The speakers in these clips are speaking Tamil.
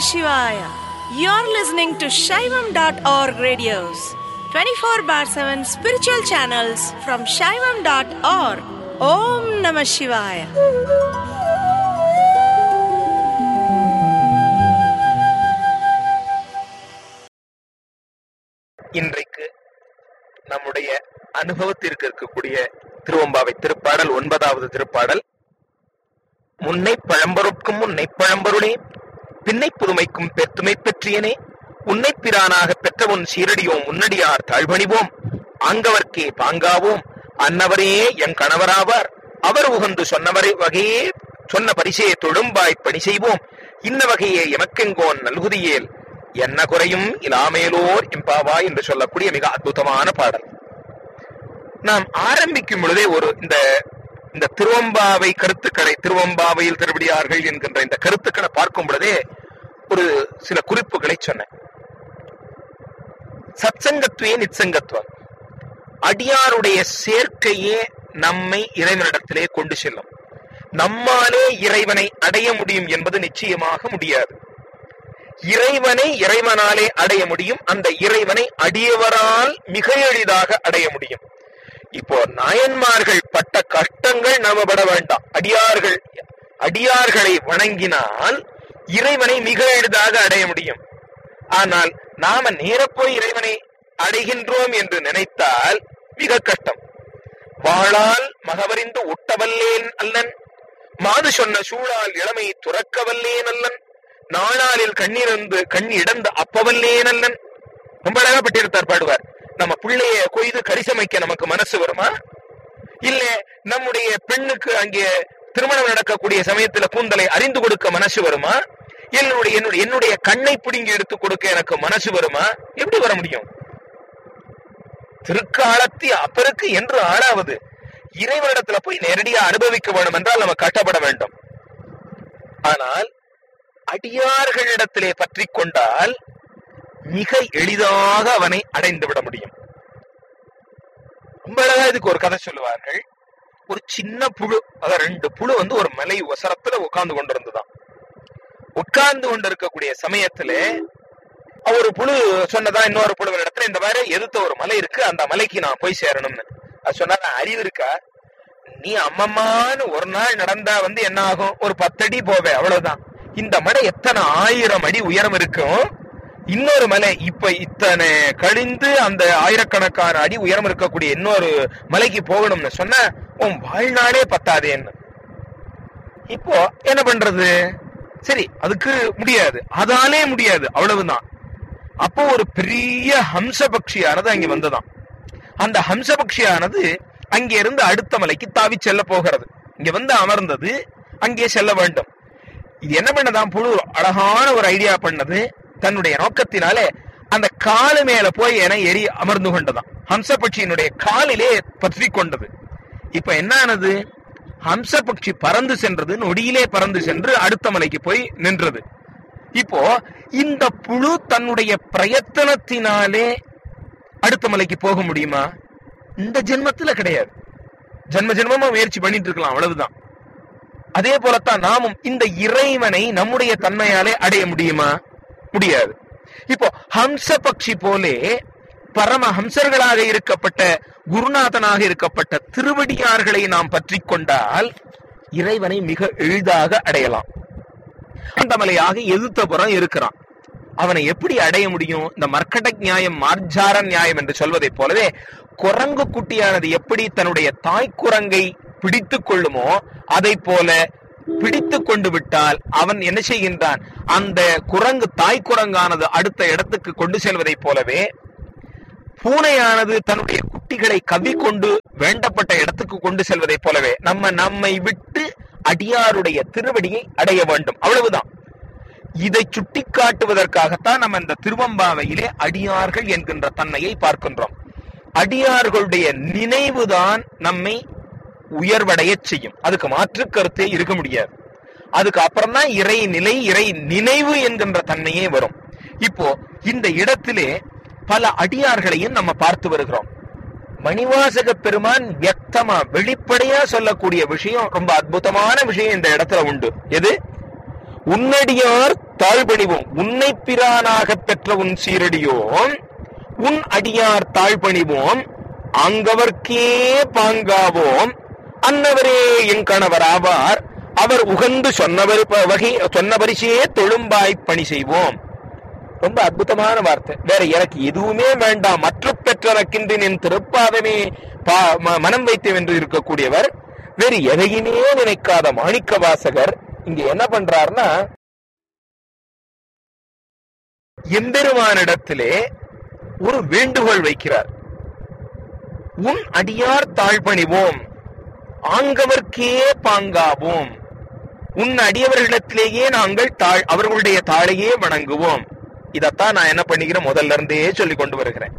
Shivaya. You're listening to Shaivam.org radios, 24 bar 7 spiritual channels from Shaivam.org. Om Namah Shivaya. இன்றைக்கு நம்முடைய அனுபவத்திற்கு இருக்கக்கூடிய திருவம்பாவை திருப்பாடல் ஒன்பதாவது திருப்பாடல் முன்னை பழம்பொருட்கும் முன்னை பழம்பொருளே பின்னை புதுமைக்கும் பெற்றுமை பெற்றியனே உன்னை பிரானாக பெற்ற உன் சீரடியோம் முன்னடியார் தாழ்வணிவோம் ஆங்கவர்க்கே பாங்காவோம் அன்னவரே என் கணவராவார் அவர் உகந்து சொன்னவரை வகையே சொன்ன பரிசே தொழும்பாய் பணி செய்வோம் இன்ன வகையே எமக்கெங்கோன் நல்குதியேல் என்ன குறையும் இலாமேலோர் எம்பாவா என்று சொல்லக்கூடிய மிக அற்புதமான பாடல் நாம் ஆரம்பிக்கும் பொழுதே ஒரு இந்த இந்த திருவம்பாவை கருத்துக்களை திருவம்பாவையில் திருவிடியார்கள் என்கின்ற இந்த கருத்துக்களை பார்க்கும் பொழுதே ஒரு சில குறிப்புகளை சொன்னேன் சத்சங்கத்துவே நிச்சங்கத்துவம் அடியாருடைய சேர்க்கையே நம்மை இறைவனிடத்திலே கொண்டு செல்லும் நம்மாலே இறைவனை அடைய முடியும் என்பது நிச்சயமாக முடியாது இறைவனை இறைவனாலே அடைய முடியும் அந்த இறைவனை அடியவரால் மிக எளிதாக அடைய முடியும் இப்போ நாயன்மார்கள் பட்ட கஷ்டங்கள் நாம பட வேண்டாம் அடியார்கள் அடியார்களை வணங்கினால் இறைவனை மிக எளிதாக அடைய முடியும் ஆனால் நாம நேர போய் இறைவனை அடைகின்றோம் என்று நினைத்தால் மிக கஷ்டம் வாழால் மகவறிந்து ஒட்டவல்லேன் அல்லன் மாது சொன்ன சூழால் இளமை துறக்கவல்லேன் அல்லன் நாளாலில் கண்ணிருந்து கண் இடந்து அப்பவல்லேன் அல்லன் ரொம்ப அழகா பட்டிருத்தார் பாடுவார் நம்ம பிள்ளைய கொய்து கரிசமைக்க நமக்கு மனசு வருமா இல்ல நம்முடைய பெண்ணுக்கு அங்கே திருமணம் நடக்கக்கூடிய சமயத்துல கூந்தலை அறிந்து கொடுக்க மனசு வருமா என்னுடைய என்னுடைய என்னுடைய கண்ணை பிடுங்கி எடுத்து கொடுக்க எனக்கு மனசு வருமா எப்படி வர முடியும் திருக்காலத்தி அப்பருக்கு என்று ஆளாவது இறைவனிடத்துல போய் நேரடியா அனுபவிக்க வேண்டும் என்றால் நம்ம கட்டப்பட வேண்டும் ஆனால் அடியார்களிடத்திலே பற்றி கொண்டால் மிக எளிதாக அவனை அடைந்து விட முடியும் ரொம்ப அழகா இதுக்கு ஒரு கதை சொல்லுவார்கள் ஒரு சின்ன புழு அத ரெண்டு புழு வந்து ஒரு மலை ஒசரத்துல உட்கார்ந்து கொண்டிருந்துதான் உட்கார்ந்து கொண்டிருக்கக்கூடிய சமயத்துல ஒரு புழு சொன்னதா இன்னொரு புழு இடத்துல இந்த மாதிரி எதிர்த்த ஒரு மலை இருக்கு அந்த மலைக்கு நான் போய் சேரணும்னு அது சொன்னா அறிவு இருக்கா நீ அம்மம்மான்னு ஒரு நாள் நடந்தா வந்து என்ன ஆகும் ஒரு பத்தடி போவே அவ்வளவுதான் இந்த மலை எத்தனை ஆயிரம் அடி உயரம் இருக்கும் இன்னொரு மலை இப்ப இத்தனை கழிந்து அந்த ஆயிரக்கணக்கான அடி உயரம் இருக்கக்கூடிய இன்னொரு மலைக்கு போகணும்னு சொன்ன உன் வாழ்நாளே பத்தாதேன்னு இப்போ என்ன பண்றது சரி அதுக்கு முடியாது அதாலே முடியாது அவ்வளவுதான் அப்போ ஒரு பெரிய ஹம்சபக்ஷியானது அங்க வந்ததாம் அந்த ஹம்சபக்ஷியானது அங்கே இருந்து அடுத்த மலைக்கு தாவி செல்ல போகிறது இங்க வந்து அமர்ந்தது அங்கே செல்ல வேண்டும் இது என்ன பண்ணதான் புழு அழகான ஒரு ஐடியா பண்ணது தன்னுடைய நோக்கத்தினாலே அந்த காலு மேல போய் என எரி அமர்ந்து கொண்டதாம் ஹம்சபட்சியினுடைய காலிலே பற்றி கொண்டது இப்ப என்ன ஆனது ஹம்சபட்சி பறந்து சென்றது நொடியிலே பறந்து சென்று அடுத்த மலைக்கு போய் நின்றது இப்போ இந்த புழு தன்னுடைய பிரயத்தனத்தினாலே அடுத்த மலைக்கு போக முடியுமா இந்த ஜென்மத்துல கிடையாது ஜென்ம ஜென்மமா முயற்சி பண்ணிட்டு இருக்கலாம் அவ்வளவுதான் அதே போலத்தான் நாமும் இந்த இறைவனை நம்முடைய தன்மையாலே அடைய முடியுமா முடியாது இப்போ ஹம்ச பக்ஷி போலே பரம ஹம்சர்களாக இருக்கப்பட்ட குருநாதனாக இருக்கப்பட்ட திருவடியார்களை நாம் பற்றி கொண்டால் இறைவனை மிக எளிதாக அடையலாம் அந்த மலையாக எதிர்த்தபுறம் இருக்கிறான் அவனை எப்படி அடைய முடியும் இந்த மர்க்கட நியாயம் மார்ஜார நியாயம் என்று சொல்வதைப் போலவே குரங்கு குட்டியானது எப்படி தன்னுடைய தாய் குரங்கை பிடித்து கொள்ளுமோ அதை போல பிடித்து கொண்டு விட்டால் அவன் என்ன செய்கின்றான் அந்த குரங்கு தாய் குரங்கானது அடுத்த இடத்துக்கு கொண்டு செல்வதைப் போலவே பூனையானது தன்னுடைய குட்டிகளை கவ்விக்கொண்டு வேண்டப்பட்ட இடத்துக்கு கொண்டு செல்வதைப் போலவே நம்ம நம்மை விட்டு அடியாருடைய திருவடியை அடைய வேண்டும் அவ்வளவுதான் இதை சுட்டிக்காட்டுவதற்காகத்தான் நம்ம இந்த திருவம்பாவையிலே அடியார்கள் என்கின்ற தன்மையை பார்க்கின்றோம் அடியார்களுடைய நினைவுதான் நம்மை உயர்வடைய செய்யும் அதுக்கு மாற்று கருத்தே இருக்க முடியாது அதுக்கு அப்புறம் தான் இறை நிலை இறை நினைவு என்கின்ற தன்மையே வரும் இப்போ இந்த இடத்திலே பல அடியார்களையும் நம்ம பார்த்து வருகிறோம் மணிவாசக பெருமான் வியக்தமா வெளிப்படையா சொல்லக்கூடிய விஷயம் ரொம்ப அற்புதமான விஷயம் இந்த இடத்துல உண்டு எது உன்னடியார் தாழ்பணிவோம் உன்னை பிரானாக பெற்ற உன் சீரடியோம் உன் அடியார் தாழ்பணிவோம் அங்கவர்க்கே பாங்காவோம் அன்னவரே என் கணவர் ஆவார் அவர் உகந்து சொன்னவர் ப- வகை சொன்ன பரிசே தொழும்பாய் பணி செய்வோம் ரொம்ப அற்புதமான வார்த்தை வேற எனக்கு எதுவுமே வேண்டாம் மற்ற பெற்றனக்கின்றி நின் திருப்பாதமே பா- ம- மனம் வைத்தேன் என்று இருக்கக்கூடியவர் வேறு எதையுமே நினைக்காத மாணிக்க வாசகர் இங்க என்ன பண்றாருன்னா எம்பெருமானிடத்திலே ஒரு வேண்டுகோள் வைக்கிறார் உன் அடியார் தாழ்பணிவோம் ஆங்கவர்க்கே பாங்காவோம் உன் அடியவர்களிடத்திலேயே நாங்கள் தாழ் அவர்களுடைய தாழையே வணங்குவோம் இதத்தான் நான் என்ன பண்ணிக்கிறேன் முதல்ல இருந்தே சொல்லி கொண்டு வருகிறேன்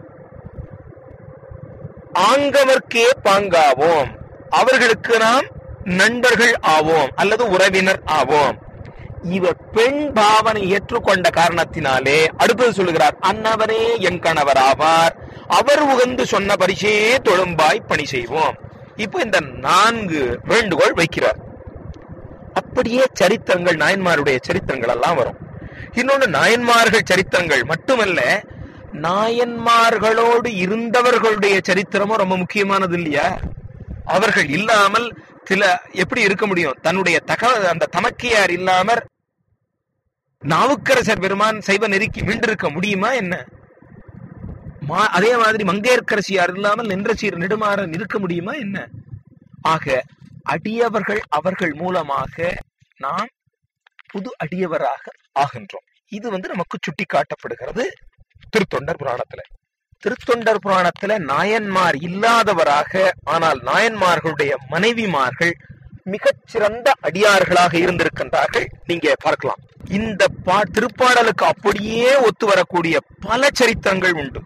ஆங்கவர்க்கே பாங்காவோம் அவர்களுக்கு நாம் நண்பர்கள் ஆவோம் அல்லது உறவினர் ஆவோம் இவர் பெண் பாவனை ஏற்றுக்கொண்ட காரணத்தினாலே அடுத்தது சொல்லுகிறார் அன்னவரே என் கணவர் ஆவார் அவர் உகந்து சொன்ன பரிசே தொழும்பாய் பணி செய்வோம் இப்போ இந்த நான்கு வேண்டுகோள் வைக்கிறார் அப்படியே சரித்திரங்கள் நாயன்மாருடைய சரித்திரங்கள் எல்லாம் வரும் இன்னொன்னு நாயன்மார்கள் சரித்திரங்கள் மட்டுமல்ல நாயன்மார்களோடு இருந்தவர்களுடைய சரித்திரமும் ரொம்ப முக்கியமானது இல்லையா அவர்கள் இல்லாமல் சில எப்படி இருக்க முடியும் தன்னுடைய தக அந்த தமக்கையார் இல்லாமற் நாவுக்கரசர் பெருமான் சைவ நெருக்கி மீண்டிருக்க முடியுமா என்ன மா- அதே மாதிரி மங்கையர்க்கரசியார் இல்லாமல் நின்ற சீர் நெடுமாறன் இருக்க முடியுமா என்ன ஆக அடியவர்கள் அவர்கள் மூலமாக நாம் புது அடியவராக ஆகின்றோம் இது வந்து நமக்கு சுட்டி காட்டப்படுகிறது திருத்தொண்டர் புராணத்துல திருத்தொண்டர் புராணத்துல நாயன்மார் இல்லாதவராக ஆனால் நாயன்மார்களுடைய மனைவிமார்கள் மிகச்சிறந்த அடியார்களாக இருந்திருக்கின்றார்கள் நீங்க பார்க்கலாம் இந்த பா திருப்பாடலுக்கு அப்படியே ஒத்து வரக்கூடிய பல சரித்திரங்கள் உண்டு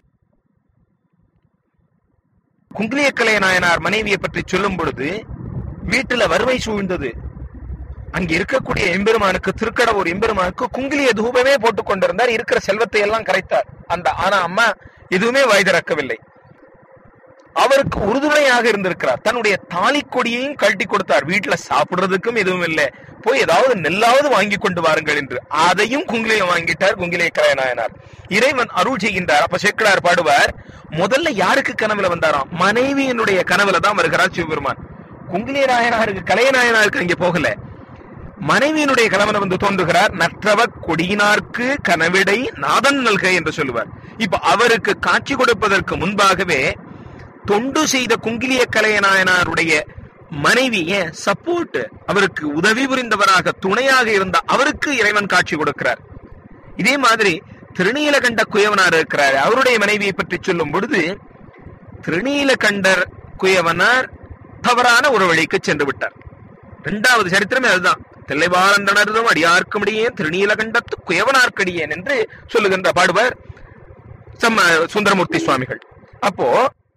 குங்கிலியக்கலைய நாயனார் மனைவியை பற்றி சொல்லும் பொழுது வீட்டுல வறுமை சூழ்ந்தது அங்க இருக்கக்கூடிய எம்பெருமானுக்கு திருக்கடவுர் எம்பெருமானுக்கு குங்கிலிய தூபமே போட்டுக் கொண்டிருந்தார் இருக்கிற செல்வத்தை எல்லாம் கரைத்தார் அந்த ஆனா அம்மா எதுவுமே வாய் திறக்கவில்லை அவருக்கு உறுதுணையாக இருந்திருக்கிறார் தன்னுடைய தாலி கொடியையும் கழட்டி கொடுத்தார் வீட்டுல சாப்பிடுறதுக்கும் எதுவும் இல்லை போய் ஏதாவது நெல்லாவது வாங்கி கொண்டு வாருங்கள் என்று அதையும் குங்கிலியம் வாங்கிட்டார் குங்கிலிய கலையநாயனார் இறைவன் அருள் செய்கின்றார் அப்ப சேக்கலார் பாடுவார் முதல்ல யாருக்கு கனவுல வந்தாராம் மனைவியினுடைய கனவுல தான் வருகிறார் சிவபெருமான் குங்கிலிய நாயனாருக்கு கலையநாயனாருக்கு இங்க போகல மனைவியினுடைய கணவன் வந்து தோன்றுகிறார் நற்றவ கொடியினார்க்கு கனவிடை நாதன் நல்க என்று சொல்லுவார் இப்ப அவருக்கு காட்சி கொடுப்பதற்கு முன்பாகவே தொண்டு செய்த குங்கிலிய கலையநாயனாருடைய மனைவி ஏன் சப்போர்ட் அவருக்கு உதவி புரிந்தவராக துணையாக இருந்த அவருக்கு இறைவன் காட்சி கொடுக்கிறார் இதே மாதிரி திருநீலகண்ட குயவனார் இருக்கிறார் அவருடைய மனைவியை பற்றி சொல்லும் பொழுது திருநீலகண்டர் குயவனார் தவறான ஒரு வழிக்கு சென்று விட்டார் இரண்டாவது சரித்திரமே அதுதான் தில்லைவாரந்தனர்தும் அடியார்க்குமடியே திருநீலகண்டத்து குயவனார்க்கடியேன் என்று சொல்லுகின்ற பாடுவர் சம்ம சுந்தரமூர்த்தி சுவாமிகள் அப்போ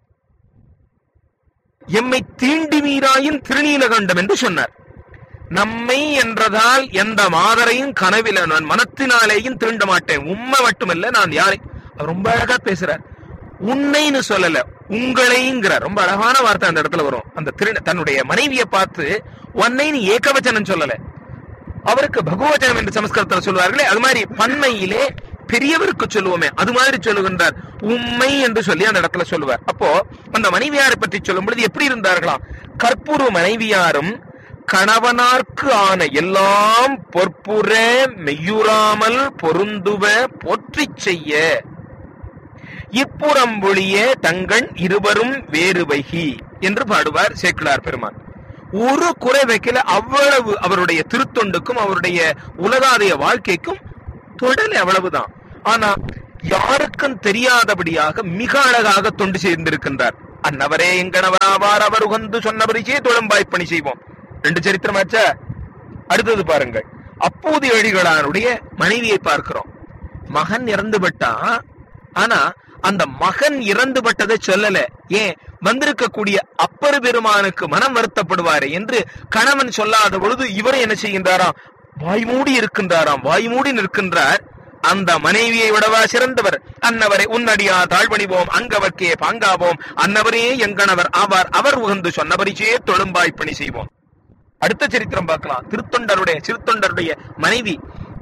எம்மை தீண்டி மீறாயின் திருநீலகண்டம் என்று சொன்னார் நம்மை என்றதால் எந்த மாதரையும் கனவில நான் மனத்தினாலேயும் தீண்ட மாட்டேன் உண்மை மட்டுமல்ல நான் யாரை அவர் ரொம்ப அழகா பேசுறார் உன்னைன்னு சொல்லல உங்களைங்கிறார் ரொம்ப அழகான வார்த்தை அந்த இடத்துல வரும் அந்த திரு தன்னுடைய மனைவியை பார்த்து உன்னைன்னு ஏகவச்சனம் சொல்லல அவருக்கு பகவச்சனம் என்று சமஸ்கிருதத்தில் சொல்வார்களே அது மாதிரி பன்மையிலே பெரியவருக்கு சொல்லுவோமே அது மாதிரி சொல்லுகின்றார் உண்மை என்று சொல்லி அந்த இடத்துல சொல்லுவார் அப்போ அந்த மனைவியாரை பற்றி சொல்லும் பொழுது எப்படி இருந்தார்களாம் கற்பூர மனைவியாரும் கணவனார்க்கு ஆன எல்லாம் பொற்புற மெய்யுறாமல் பொருந்துவ போற்றிச் செய்ய இப்புறம்பொழிய தங்கண் இருவரும் வேறு வைகி என்று பாடுவார் சேக்கிழார் பெருமான் ஒரு குறை வைக்கல அவ்வளவு அவருடைய திருத்தொண்டுக்கும் அவருடைய உலகாதைய வாழ்க்கைக்கும் தொடல அவ்வளவுதான் ஆனா யாருக்கும் தெரியாதபடியாக மிக அழகாக தொண்டு செய்திருக்கின்றார் அன்னவரே எங்கனவராவார் அவர் உகந்து சொன்னபடியே தொழும்பாய் பணி செய்வோம் ரெண்டு சரித்திரமாச்சா அடுத்தது பாருங்கள் அப்போது எழிகளாருடைய மனைவியை பார்க்கிறோம் மகன் இறந்து விட்டான் ஆனா அந்த மகன் இறந்து பட்டதை சொல்லல ஏன் வந்திருக்கக்கூடிய அப்பர் பெருமானுக்கு மனம் வருத்தப்படுவாரே என்று கணவன் சொல்லாத பொழுது இவர் என்ன செய்கின்றாராம் வாய்மூடி இருக்கின்றாராம் வாய்மூடி நிற்கின்றார் அந்த மனைவியை விடவா சிறந்தவர் அன்னவரை உன்னடியா தாழ்வணிவோம் அங்கவர்க்கே பாங்காவோம் அன்னவரே எங்கணவர் ஆவார் அவர் உகந்து சொன்னபரிச்சே தொழும்பாய் பணி செய்வோம் அடுத்த சரித்திரம் பார்க்கலாம் திருத்தொண்டருடைய சிறுத்தொண்டருடைய மனைவி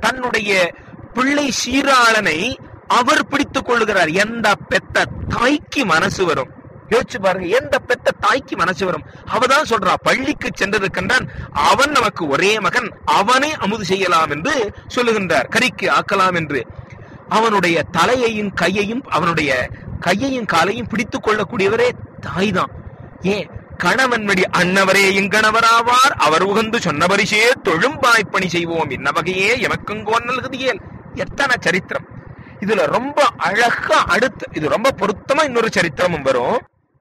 தன்னுடைய பிள்ளை சீராளனை அவர் பிடித்துக் கொள்ளுகிறார் எந்த பெத்த தாய்க்கு மனசு வரும் யோசிச்சு பாருங்க எந்த பெத்த தாய்க்கு மனசு வரும் அவதான் சொல்றா பள்ளிக்கு சென்றிருக்கின்றான் அவன் நமக்கு ஒரே மகன் அவனை அமுது செய்யலாம் என்று சொல்லுகின்றார் கரிக்கு ஆக்கலாம் என்று அவனுடைய தலையையும் கையையும் அவனுடைய கையையும் காலையும் பிடித்துக் கொள்ளக்கூடியவரே தாய்தான் ஏன் கணவன் வழி அன்னவரே எங்கணவராவார் அவர் உகந்து சொன்ன பரிசே தொழும்பாய் பணி செய்வோம் இன்ன வகையே எமக்குங்கோன் நல்குதியேல் எத்தனை சரித்திரம் இதுல ரொம்ப அழகா அடுத்து இது ரொம்ப பொருத்தமா இன்னொரு சரித்திரமும் வரும்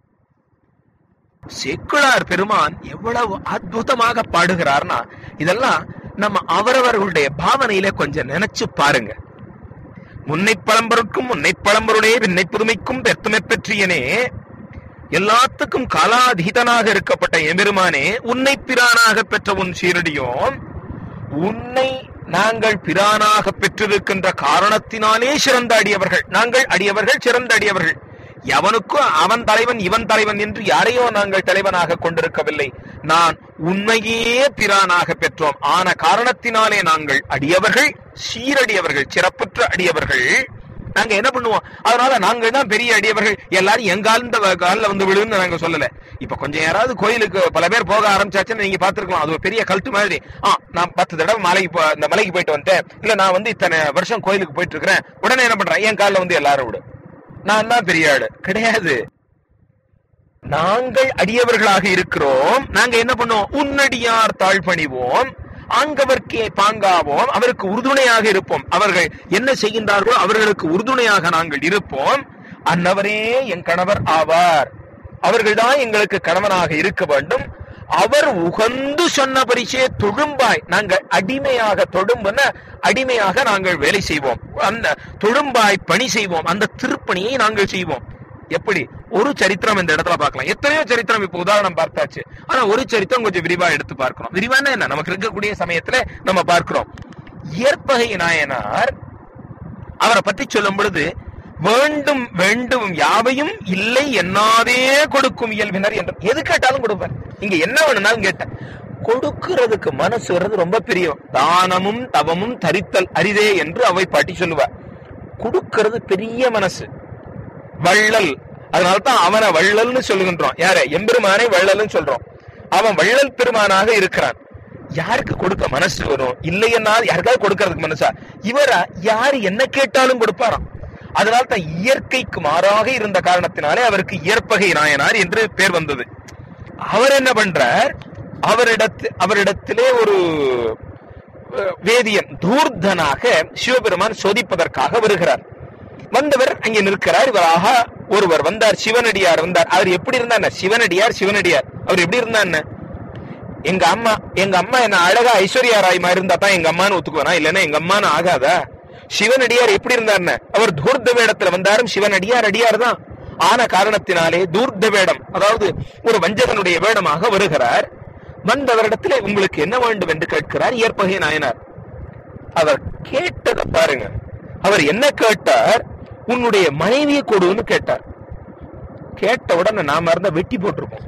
செக்குளார் பெருமான் எவ்வளவு அற்புதமாக பாடுகிறார்னா இதெல்லாம் நம்ம அவரவர்களுடைய பாவனையில கொஞ்சம் நினைச்சு பாருங்க முன்னை பழம்பருக்கும் முன்னை பழம்பருடைய விண்ணை புதுமைக்கும் பெருத்துமை பெற்றியனே எல்லாத்துக்கும் காலாதீதனாக இருக்கப்பட்ட எம்பெருமானே உன்னை பிரானாக பெற்ற உன் சீரடியோம் உன்னை நாங்கள் பிரானாக பெற்றிருக்கின்ற காரணத்தினாலே சிறந்த அடியவர்கள் நாங்கள் அடியவர்கள் சிறந்த அடியவர்கள் எவனுக்கும் அவன் தலைவன் இவன் தலைவன் என்று யாரையோ நாங்கள் தலைவனாக கொண்டிருக்கவில்லை நான் உண்மையே பிரானாக பெற்றோம் ஆன காரணத்தினாலே நாங்கள் அடியவர்கள் சீரடியவர்கள் சிறப்புற்ற அடியவர்கள் நாங்க என்ன பண்ணுவோம் அதனால நாங்கள் தான் பெரிய அடியவர்கள் எல்லாரும் எங்கால் இந்த காலில் வந்து விழுன்னு நாங்க சொல்லல இப்ப கொஞ்சம் யாராவது கோயிலுக்கு பல பேர் போக ஆரம்பிச்சாச்சுன்னு நீங்க பாத்துருக்கலாம் அது ஒரு பெரிய கல்ட்டு மாதிரி ஆ நான் பத்து தடவை மலைக்கு போ- இந்த மலைக்கு போயிட்டு வந்தேன் இல்ல நான் வந்து இத்தனை வருஷம் கோயிலுக்கு போயிட்டு இருக்கிறேன் உடனே என்ன பண்றேன் என் காலில் வந்து எல்லாரும் விடு நான் தான் பெரிய ஆளு கிடையாது நாங்கள் அடியவர்களாக இருக்கிறோம் நாங்க என்ன பண்ணுவோம் உன்னடியார் தாழ்பணிவோம் ஆங்கவர்க்கே பாங்காவோம் அவருக்கு உறுதுணையாக இருப்போம் அவர்கள் என்ன செய்கின்றார்களோ அவர்களுக்கு உறுதுணையாக நாங்கள் இருப்போம் அன்னவரே என் கணவர் ஆவார் அவர்கள்தான் எங்களுக்கு கணவனாக இருக்க வேண்டும் அவர் உகந்து சொன்ன பரிசே தொழும்பாய் நாங்கள் அடிமையாக தொழும்புன அடிமையாக நாங்கள் வேலை செய்வோம் அந்த தொழும்பாய் பணி செய்வோம் அந்த திருப்பணியை நாங்கள் செய்வோம் எப்படி ஒரு சரித்திரம் இந்த இடத்துல பார்க்கலாம் எத்தனையோ சரித்திரம் இப்ப உதாரணம் பார்த்தாச்சு ஆனா ஒரு சரித்திரம் கொஞ்சம் விரிவா எடுத்து பார்க்கிறோம் விரிவான என்ன நமக்கு இருக்கக்கூடிய சமயத்துல நம்ம பார்க்கிறோம் இயற்பகை நாயனார் அவரை பத்தி சொல்லும் பொழுது வேண்டும் வேண்டும் யாவையும் இல்லை என்னாதே கொடுக்கும் இயல்பினர் என்று எது கேட்டாலும் கொடுப்பார் இங்க என்ன வேணும்னாலும் கேட்டேன் கொடுக்கிறதுக்கு மனசு வர்றது ரொம்ப பிரியம் தானமும் தவமும் தரித்தல் அரிதே என்று அவை பாட்டி சொல்லுவார் கொடுக்கிறது பெரிய மனசு வள்ளல் அதனால்தான் அவனை வள்ளல்னு சொல்லுகின்றோம் யார எம்பெருமானை வள்ளல்னு சொல்றோம் அவன் வள்ளல் பெருமானாக இருக்கிறான் யாருக்கு கொடுக்க மனசு வரும் இல்லையென்னால் யாருக்காவது கொடுக்கறதுக்கு மனசா இவரா யாரு என்ன கேட்டாலும் கொடுப்பாராம் அதனால தான் இயற்கைக்கு மாறாக இருந்த காரணத்தினாலே அவருக்கு இயற்பகை நாயனார் என்று பேர் வந்தது அவர் என்ன பண்றார் அவரிடத்து அவரிடத்திலே ஒரு அஹ், வேதியன் தூர்தனாக சிவபெருமான் சோதிப்பதற்காக வருகிறார் வந்தவர் அங்கே நிற்கிறார் இவராக ஒருவர் வந்தார் சிவனடியார் வந்தார் அவர் எப்படி இருந்தார் சிவனடியார் சிவனடியார் அவர் எப்படி இருந்தார் எங்க அம்மா எங்க அம்மா என்ன அழகா ஐஸ்வர்யா ராய் மாதிரி இருந்தா தான் எங்க அம்மான்னு ஒத்துக்குவானா இல்லன்னா எங்க அம்மான்னு ஆகாதா சிவனடியார் எப்படி இருந்தார்னு அவர் தூர்த்த வேடத்துல வந்தாரும் சிவனடியார் அடியார் தான் ஆன காரணத்தினாலே தூர்த்த வேடம் அதாவது ஒரு வஞ்சகனுடைய வேடமாக வருகிறார் வந்தவரிடத்திலே உங்களுக்கு என்ன வேண்டும் என்று கேட்கிறார் இயற்பகை நாயனார் அவர் கேட்டதை பாருங்க அவர் என்ன கேட்டார் உன்னுடைய மனைவியை கொடுன்னு கேட்டார் கேட்ட உடனே நாம இருந்தா வெட்டி போட்டிருப்போம்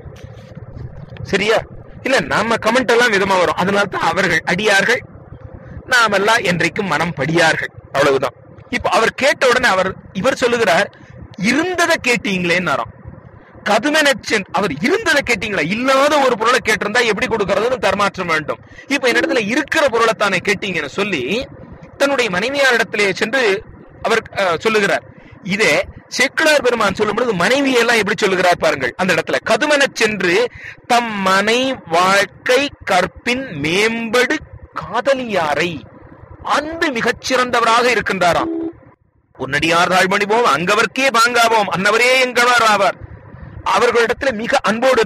சரியா இல்ல நாம கமெண்ட் எல்லாம் விதமா வரும் அதனால தான் அவர்கள் அடியார்கள் நாமெல்லாம் என்றைக்கும் மனம் படியார்கள் அவ்வளவுதான் இப்ப அவர் கேட்ட உடனே அவர் இவர் சொல்லுகிறார் இருந்ததை கேட்டீங்களேன்னாராம் கதுமெனச்சென் அவர் இருந்ததை கேட்டீங்களா இல்லாத ஒரு பொருளை கேட்டிருந்தா எப்படி கொடுக்கறதுன்னு தர்மாற்றம் வேண்டும் இப்ப என்னிடத்துல இருக்கிற பொருளை தானே கேட்டீங்கன்னு சொல்லி தன்னுடைய மனைவியாரிடத்திலே சென்று அவர் அஹ், சொல்லுகிறார் இதே செக்குலார் பெருமான் சொல்லும் பொழுது மனைவியை எல்லாம் எப்படி சொல்லுகிறார் பாருங்கள் அந்த இடத்துல கதுமெனச் சென்று தம் மனை வாழ்க்கை கற்பின் மேம்படு காதலியாரை அன்பு மிகச் சிறந்தவராக இருக்கின்றாராம் உன்னடியார் தாழ்மணிவோம் அங்கவர்க்கே பாங்காவோம் அன்னவரே எங்கவர் ஆவார் அவர்களிடத்துல மிக அன்போடு